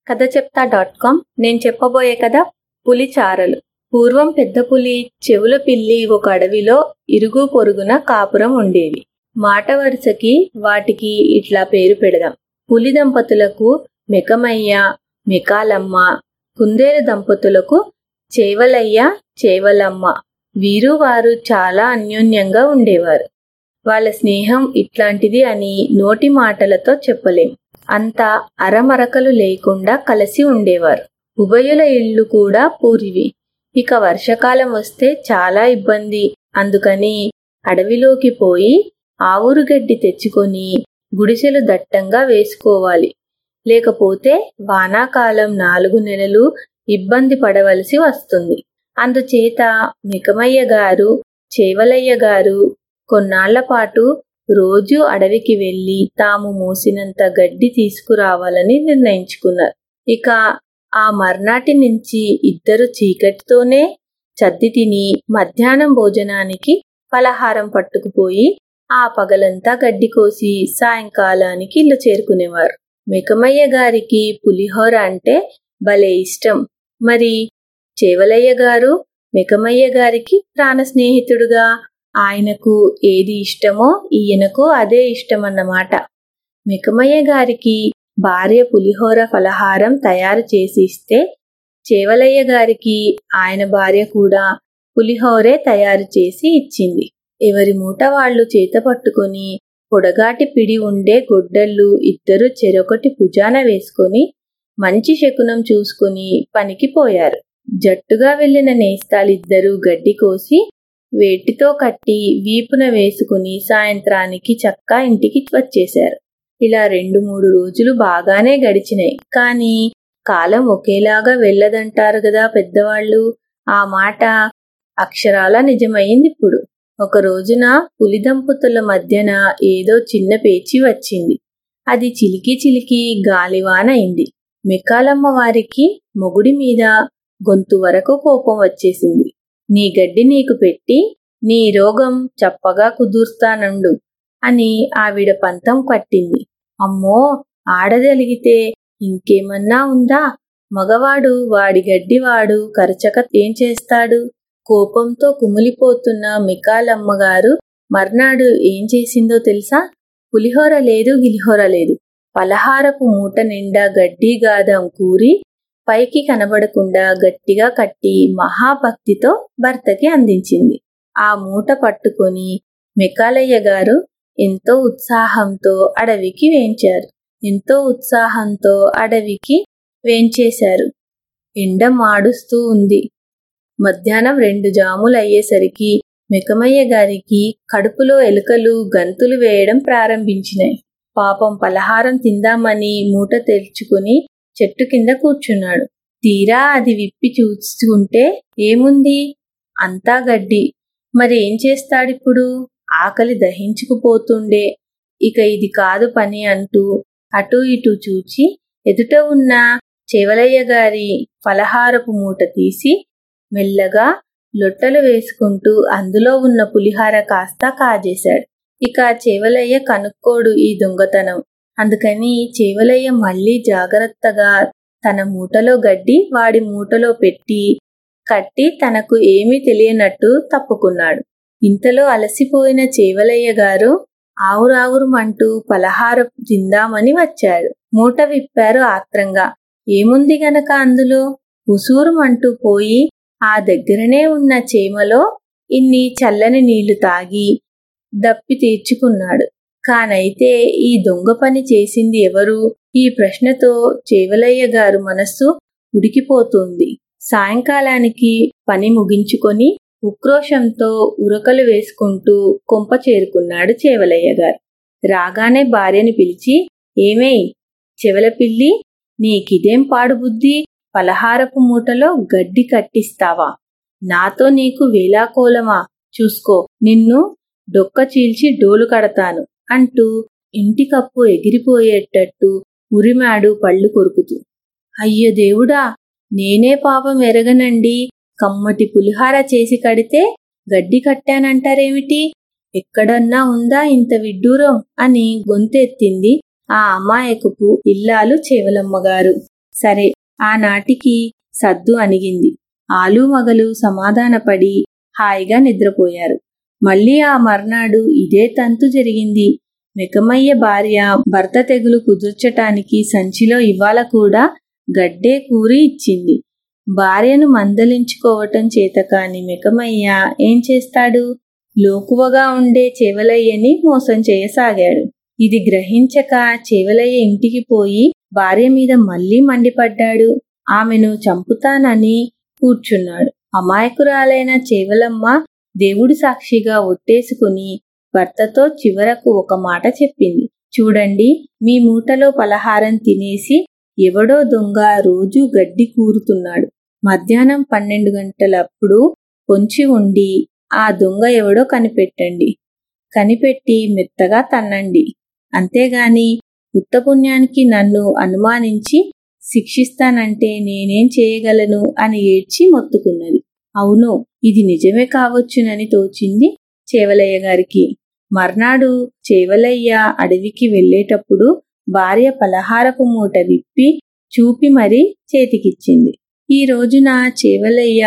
కథ చెప్తా dot com నేను చెప్పబోయే కథ పులి చారలు పూర్వం పెద్ద పులి చెవుల పిల్లి ఒక అడవిలో ఇరుగు పొరుగున కాపురం ఉండేవి మాట వరుసకి వాటికి ఇట్లా పేరు పెడదాం పులి దంపతులకు మెకమయ్య మెకాలమ్మ కుందేలు దంపతులకు చేవలయ్య చేవలమ్మ వీరు వారు చాలా అన్యోన్యంగా ఉండేవారు వాళ్ళ స్నేహం ఇట్లాంటిది అని నోటి మాటలతో చెప్పలేం అంతా అరమరకలు లేకుండా కలిసి ఉండేవారు ఉభయుల ఇళ్ళు కూడా పూరివి ఇక వర్షాకాలం వస్తే చాలా ఇబ్బంది అందుకని అడవిలోకి పోయి ఆవురు గడ్డి తెచ్చుకొని గుడిసెలు దట్టంగా వేసుకోవాలి లేకపోతే వానాకాలం నాలుగు నెలలు ఇబ్బంది పడవలసి వస్తుంది అందుచేత మికమయ్య గారు చేవలయ్య గారు కొన్నాళ్ల పాటు రోజు అడవికి వెళ్లి తాము మోసినంత గడ్డి తీసుకురావాలని నిర్ణయించుకున్నారు ఇక ఆ మర్నాటి నుంచి ఇద్దరు చీకటితోనే చద్ది తిని మధ్యాహ్నం భోజనానికి పలహారం పట్టుకుపోయి ఆ పగలంతా గడ్డి కోసి సాయంకాలానికి ఇల్లు చేరుకునేవారు మికమయ్య గారికి పులిహోర అంటే భలే ఇష్టం మరి చేవలయ్య గారు మికమయ్య గారికి ప్రాణ స్నేహితుడుగా ఆయనకు ఏది ఇష్టమో ఈయనకు అదే ఇష్టమన్నమాట మికమయ్య గారికి భార్య పులిహోర ఫలహారం తయారు చేసి ఇస్తే చేవలయ్య గారికి ఆయన భార్య కూడా పులిహోరే తయారు చేసి ఇచ్చింది ఎవరి మూట వాళ్ళు చేత పట్టుకుని పొడగాటి పిడి ఉండే గొడ్డళ్ళు ఇద్దరు చెరొకటి భుజాన వేసుకొని మంచి శకునం చూసుకుని పనికి పోయారు జట్టుగా వెళ్లిన నేస్తాలిద్దరూ గడ్డి కోసి వేటితో కట్టి వీపున వేసుకుని సాయంత్రానికి చక్కా ఇంటికి వచ్చేశారు ఇలా రెండు మూడు రోజులు బాగానే గడిచినాయి కానీ కాలం ఒకేలాగా వెళ్ళదంటారు కదా పెద్దవాళ్ళు ఆ మాట అక్షరాల నిజమైంది ఇప్పుడు ఒక రోజున పులి దంపతుల మధ్యన ఏదో చిన్న పేచి వచ్చింది అది చిలికి చిలికి గాలివాన అయింది మెక్కాలమ్మ వారికి మొగుడి మీద గొంతు వరకు కోపం వచ్చేసింది నీ గడ్డి నీకు పెట్టి నీ రోగం చప్పగా కుదుర్స్తానండు అని ఆవిడ పంతం కట్టింది అమ్మో ఆడదలిగితే ఇంకేమన్నా ఉందా మగవాడు వాడి గడ్డివాడు కరచక ఏం చేస్తాడు కోపంతో కుమిలిపోతున్న మికాలమ్మగారు మర్నాడు ఏం చేసిందో తెలుసా పులిహోర లేదు గిలిహోర లేదు పలహారపు మూట నిండా గడ్డి గాదం కూరి పైకి కనబడకుండా గట్టిగా కట్టి మహాభక్తితో భర్తకి అందించింది ఆ మూట పట్టుకొని మెకాలయ్య గారు ఎంతో ఉత్సాహంతో అడవికి వేంచారు ఎంతో ఉత్సాహంతో అడవికి వేంచేశారు ఎండ మాడుస్తూ ఉంది మధ్యాహ్నం రెండు జాములు అయ్యేసరికి మెకమయ్య గారికి కడుపులో ఎలుకలు గంతులు వేయడం ప్రారంభించినాయి పాపం పలహారం తిందామని మూట తెరుచుకుని చెట్టు కింద కూర్చున్నాడు తీరా అది విప్పి చూసుకుంటే ఏముంది అంతా గడ్డి మరి ఏం చేస్తాడిప్పుడు ఆకలి దహించుకుపోతుండే ఇక ఇది కాదు పని అంటూ అటూ ఇటూ చూచి ఎదుట ఉన్న చెవలయ్య గారి ఫలహారపు మూట తీసి మెల్లగా లొట్టలు వేసుకుంటూ అందులో ఉన్న పులిహార కాస్త కాజేశాడు ఇక చేవలయ్య కనుక్కోడు ఈ దొంగతనం అందుకని చేవలయ్య మళ్ళీ జాగ్రత్తగా తన మూటలో గడ్డి వాడి మూటలో పెట్టి కట్టి తనకు ఏమీ తెలియనట్టు తప్పుకున్నాడు ఇంతలో అలసిపోయిన చేవలయ్య గారు ఆవురావురుమంటూ పలహారం తిందామని వచ్చాడు మూట విప్పారు ఆత్రంగా ఏముంది గనక అందులో ఉసూరుమంటూ పోయి ఆ దగ్గరనే ఉన్న చేమలో ఇన్ని చల్లని నీళ్లు తాగి దప్పి తీర్చుకున్నాడు కానైతే ఈ దొంగ పని చేసింది ఎవరు ఈ ప్రశ్నతో చేవలయ్య గారు మనస్సు ఉడికిపోతుంది సాయంకాలానికి పని ముగించుకొని ఉక్రోషంతో ఉరకలు వేసుకుంటూ కొంప చేరుకున్నాడు చేవలయ్య గారు రాగానే భార్యని పిలిచి ఏమేయ్ చెవల పిల్లి నీకిదేం పాడు బుద్ధి పలహారపు మూటలో గడ్డి కట్టిస్తావా నాతో నీకు వేలాకోలమా చూసుకో నిన్ను డొక్క చీల్చి డోలు కడతాను అంటూ ఇంటి కప్పు ఎగిరిపోయేటట్టు ఉరిమాడు పళ్ళు కొరుకుతూ అయ్యో దేవుడా నేనే పాపం ఎరగనండి కమ్మటి పులిహార చేసి కడితే గడ్డి కట్టానంటారేమిటి ఎక్కడన్నా ఉందా ఇంత విడ్డూరం అని గొంతెత్తింది ఆ అమాయకపు ఇల్లాలు చేవలమ్మగారు సరే ఆనాటికి సద్దు అణిగింది ఆలు మగలు సమాధానపడి హాయిగా నిద్రపోయారు మళ్ళీ ఆ మర్నాడు ఇదే తంతు జరిగింది మెకమయ్య భార్య భర్త తెగులు కుదుర్చటానికి సంచిలో ఇవాళ కూడా గడ్డే కూరి ఇచ్చింది భార్యను మందలించుకోవటం చేతకాని మెకమయ్య ఏం చేస్తాడు లోకువగా ఉండే చెవలయ్యని మోసం చేయసాగాడు ఇది గ్రహించక చెవలయ్య ఇంటికి పోయి భార్య మీద మళ్ళీ మండిపడ్డాడు ఆమెను చంపుతానని కూర్చున్నాడు అమాయకురాలైన చేవలమ్మ దేవుడి సాక్షిగా ఒట్టేసుకుని భర్తతో చివరకు ఒక మాట చెప్పింది చూడండి మీ మూటలో పలహారం తినేసి ఎవడో దొంగ రోజూ గడ్డి కూరుతున్నాడు మధ్యాహ్నం పన్నెండు గంటలప్పుడు పొంచి ఉండి ఆ దొంగ ఎవడో కనిపెట్టండి కనిపెట్టి మెత్తగా తన్నండి అంతేగాని ఉత్తపుణ్యానికి నన్ను అనుమానించి శిక్షిస్తానంటే నేనేం చేయగలను అని ఏడ్చి మొత్తుకున్నది అవును ఇది నిజమే కావచ్చునని తోచింది చేవలయ్య గారికి మర్నాడు చేవలయ్య అడవికి వెళ్లేటప్పుడు భార్య పలహారపు మూట విప్పి చూపి మరీ చేతికిచ్చింది ఈ రోజున చేవలయ్య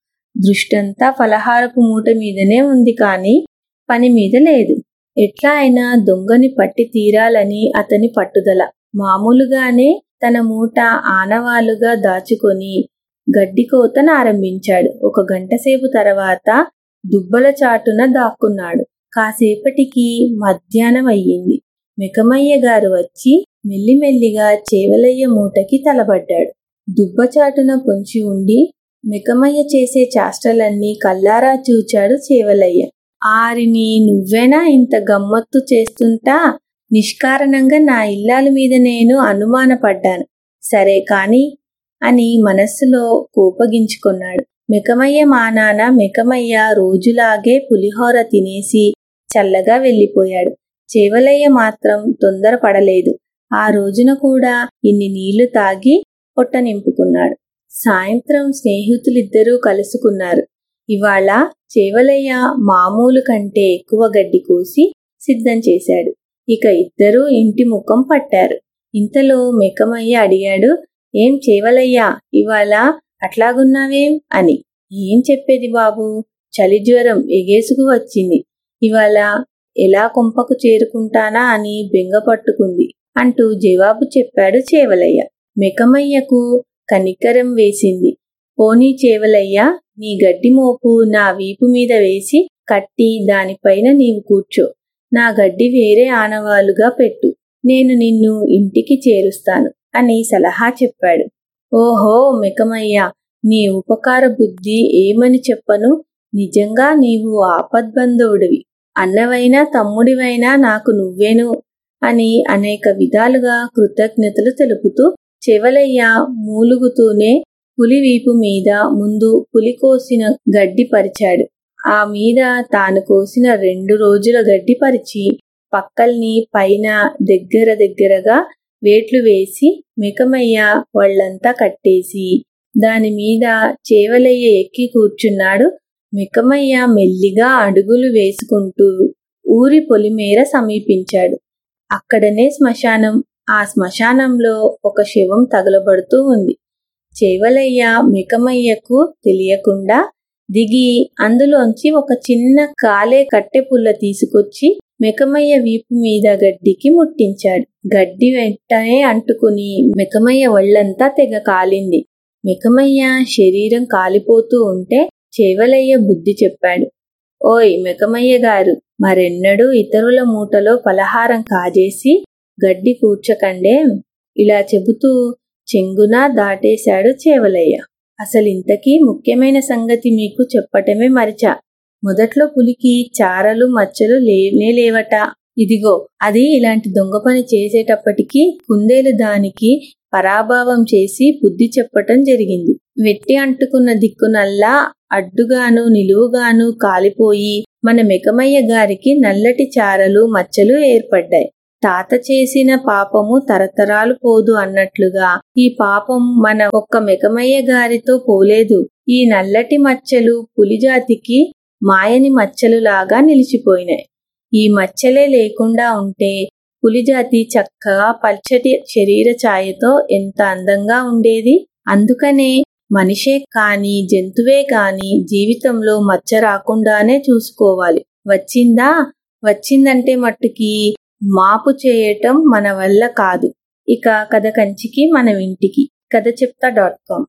దృష్టంతా పలహారపు మూట మీదనే ఉంది కాని పని మీద లేదు ఎట్లా అయినా దొంగని పట్టి తీరాలని అతని పట్టుదల మామూలుగానే తన మూట ఆనవాలుగా దాచుకొని గడ్డి కోతను ఆరంభించాడు ఒక గంటసేపు తర్వాత దుబ్బల చాటున దాక్కున్నాడు కాసేపటికి మధ్యాహ్నం అయ్యింది మెకమయ్య గారు వచ్చి మెల్లిమెల్లిగా చేవలయ్య మూటకి తలబడ్డాడు దుబ్బచాటున పొంచి ఉండి మెకమయ్య చేసే చాష్టలన్నీ కల్లారా చూచాడు చేవలయ్య ఆరిని నువ్వేనా ఇంత గమ్మత్తు చేస్తుంటా నిష్కారణంగా నా ఇల్లాల మీద నేను అనుమానపడ్డాను సరే కాని అని మనస్సులో కోపగించుకున్నాడు మెకమయ్య మానాన మెకమయ్య రోజులాగే పులిహోర తినేసి చల్లగా వెళ్ళిపోయాడు చేవలయ్య మాత్రం తొందరపడలేదు ఆ రోజున కూడా ఇన్ని నీళ్లు తాగి పొట్ట నింపుకున్నాడు సాయంత్రం స్నేహితులిద్దరూ కలుసుకున్నారు ఇవాళ చేవలయ్య మామూలు కంటే ఎక్కువ గడ్డి కోసి సిద్ధం చేశాడు ఇక ఇద్దరూ ఇంటి ముఖం పట్టారు ఇంతలో మెకమయ్య అడిగాడు ఏం చేవలయ్యా ఇవాళ అట్లాగున్నావేం అని ఏం చెప్పేది బాబు చలి జ్వరం ఎగేసుకు వచ్చింది ఇవాళ ఎలా కొంపకు చేరుకుంటానా అని బెంగ పట్టుకుంది అంటూ జవాబు చెప్పాడు చేవలయ్య మెకమయ్యకు కనికరం వేసింది పోనీ చేవలయ్య నీ గడ్డి మోపు నా వీపు మీద వేసి కట్టి దానిపైన నీవు కూర్చో నా గడ్డి వేరే ఆనవాలుగా పెట్టు నేను నిన్ను ఇంటికి చేరుస్తాను అని సలహా చెప్పాడు ఓహో మెకమయ్య నీ ఉపకార బుద్ధి ఏమని చెప్పను నిజంగా నీవు ఆపద్బంధువుడివి అన్నవైనా తమ్ముడివైనా నాకు నువ్వేను అని అనేక విధాలుగా కృతజ్ఞతలు తెలుపుతూ చెవలయ్య మూలుగుతూనే పులి వీపు మీద ముందు పులి కోసిన గడ్డి పరిచాడు ఆ మీద తాను కోసిన రెండు రోజుల గడ్డి పరిచి పక్కల్ని పైన దగ్గర దగ్గరగా వేట్లు వేసి మెకమయ్య వాళ్ళంతా కట్టేసి దాని మీద చేవలయ్య ఎక్కి కూర్చున్నాడు మెకమయ్య మెల్లిగా అడుగులు వేసుకుంటూ ఊరి పొలిమేర సమీపించాడు అక్కడనే శ్మశానం ఆ శ్మశానంలో ఒక శవం తగలబడుతూ ఉంది చేవలయ్య మెకమయ్యకు తెలియకుండా దిగి అందులోంచి ఒక చిన్న కాలే కట్టె పుల్ల తీసుకొచ్చి మెకమయ్య వీపు మీద గడ్డికి ముట్టించాడు గడ్డి వెంటనే అంటుకుని మెకమయ్య ఒళ్ళంతా తెగ కాలింది మెకమయ్య శరీరం కాలిపోతూ ఉంటే చేవలయ్య బుద్ధి చెప్పాడు ఓయ్ మెకమయ్య గారు మరెన్నడూ ఇతరుల మూటలో పలహారం కాజేసి గడ్డి కూర్చకండే ఇలా చెబుతూ చెంగున దాటేశాడు చేవలయ్య అసలింతకీ ముఖ్యమైన సంగతి మీకు చెప్పటమే మరిచా మొదట్లో పులికి చారలు మచ్చలు లేనే లేవట ఇదిగో అది ఇలాంటి దొంగ పని చేసేటప్పటికి కుందేలు దానికి పరాభావం చేసి బుద్ధి చెప్పటం జరిగింది వెట్టి అంటుకున్న దిక్కునల్లా అడ్డుగాను నిలువుగాను కాలిపోయి మన మెకమయ్య గారికి నల్లటి చారలు మచ్చలు ఏర్పడ్డాయి తాత చేసిన పాపము తరతరాలు పోదు అన్నట్లుగా ఈ పాపం మన ఒక్క మెకమయ్య గారితో పోలేదు ఈ నల్లటి మచ్చలు పులిజాతికి మాయని మచ్చలులాగా నిలిచిపోయినాయి ఈ మచ్చలే లేకుండా ఉంటే పులిజాతి చక్కగా పల్చటి శరీర ఛాయతో ఎంత అందంగా ఉండేది అందుకనే మనిషే కాని జంతువే కాని జీవితంలో మచ్చ రాకుండానే చూసుకోవాలి వచ్చిందా వచ్చిందంటే మట్టుకి మాపు చేయటం మన వల్ల కాదు ఇక కథ కంచికి మన ఇంటికి కథ చెప్తా డాట్ కామ్